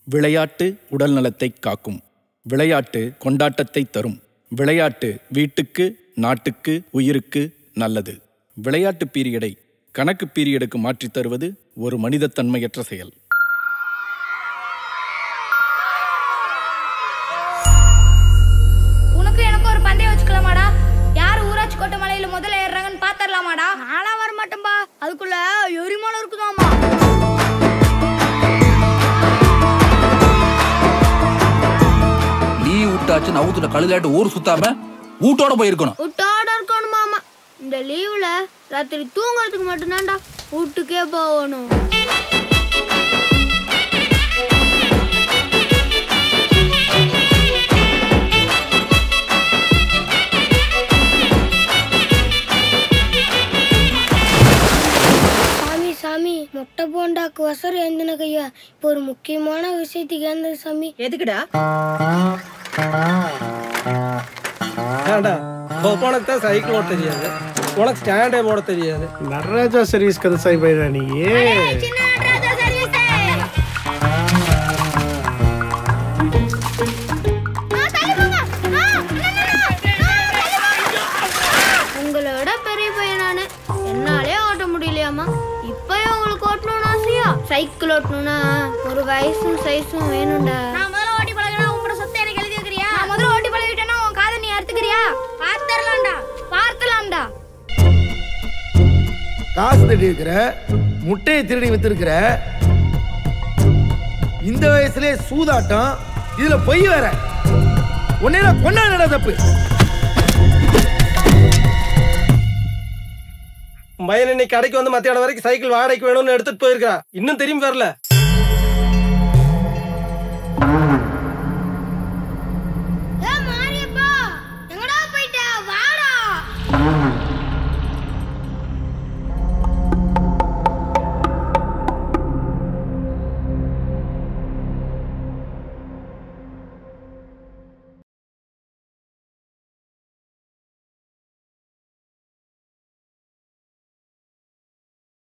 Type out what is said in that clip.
விளையாட்டு உடல் நலத்தை காக்கும் விளையாட்டு கொண்டாட்டத்தை தரும் விளையாட்டு வீட்டுக்கு நாட்டுக்கு உயிருக்கு நல்லது விளையாட்டு பீரியடை கணக்கு பீரியடுக்கு மாற்றித் தருவது ஒரு மனிதத்தன்மையற்ற செயல் உனக்கு எனக்கு ஒரு பந்தயம் வச்சுக்கலாமாடா யார் ஊராட்சி கோட்டை மலையில முதல்ல ஏறுறாங்கன்னு பாத்தரலாமாடா நானா வர மாட்டேன்பா அதுக்குள்ள எரிமலை இருக்குதாமா லீவ் விட்டாச்சு நவுத்துல கழுதாட்டு ஊர் சுத்தாம வீட்டோட போயிருக்கணும் விட்டோட இருக்கணும் மாமா இந்த லீவுல ராத்திரி தூங்குறதுக்கு மட்டும்தான்டா வீட்டுக்கே போகணும் சாமி சாமி முட்டை போண்டாக்கு வசரம் எழுந்தினக்கையா இப்போ ஒரு முக்கியமான விஷயத்துக்கு எழுந்தது சாமி எதுக்குடா ஏன்டா உனக்கு தான் சைக்கிள் ஓட்ட தெரியாது உனக்கு ஸ்டாண்டே போட தெரியாது நடராஜா சர்வீஸ் கதை சாய் பைரா நீ சின்ன நடராஜா சர்வீஸ் உங்களை விட பெரிய பையன் நானு என்னாலே ஓட்ட முடியலையாமா இப்பயே உங்களுக்கு ஓட்டணும்னு ஆசையா சைக்கிள் ஓட்டணும்னா ஒரு வயசும் சைஸும் வேணும்டா நான் முதல்ல ஓட்டி பழகினா உங்களோட சொத்தை எனக்கு எழுதி வைக்கிறியா நான் முதல்ல ஓட்டி பழகிட்டேன்னா உன் காதை நீ அறுத்துக்கிறியா பார்த்துடலாம்டா பார்க்கலாம்டா காசு திருடி இருக்கிற முட்டையை திருடி வித்திருக்கிற இந்த வயசுலயே சூதாட்டம் இதுல பொய் வேற உன்னை நான் கொண்டாடா தப்பு உன் பையன் இன்னைக்கு கடைக்கு வந்து மத்தியானம் வரைக்கும் சைக்கிள் வாடகைக்கு வேணும்னு எடுத்துட்டு போயிருக்கா இன்னும் திரும்பி வரல மாரியப்பா எங்கடா போயிட்ட வாடா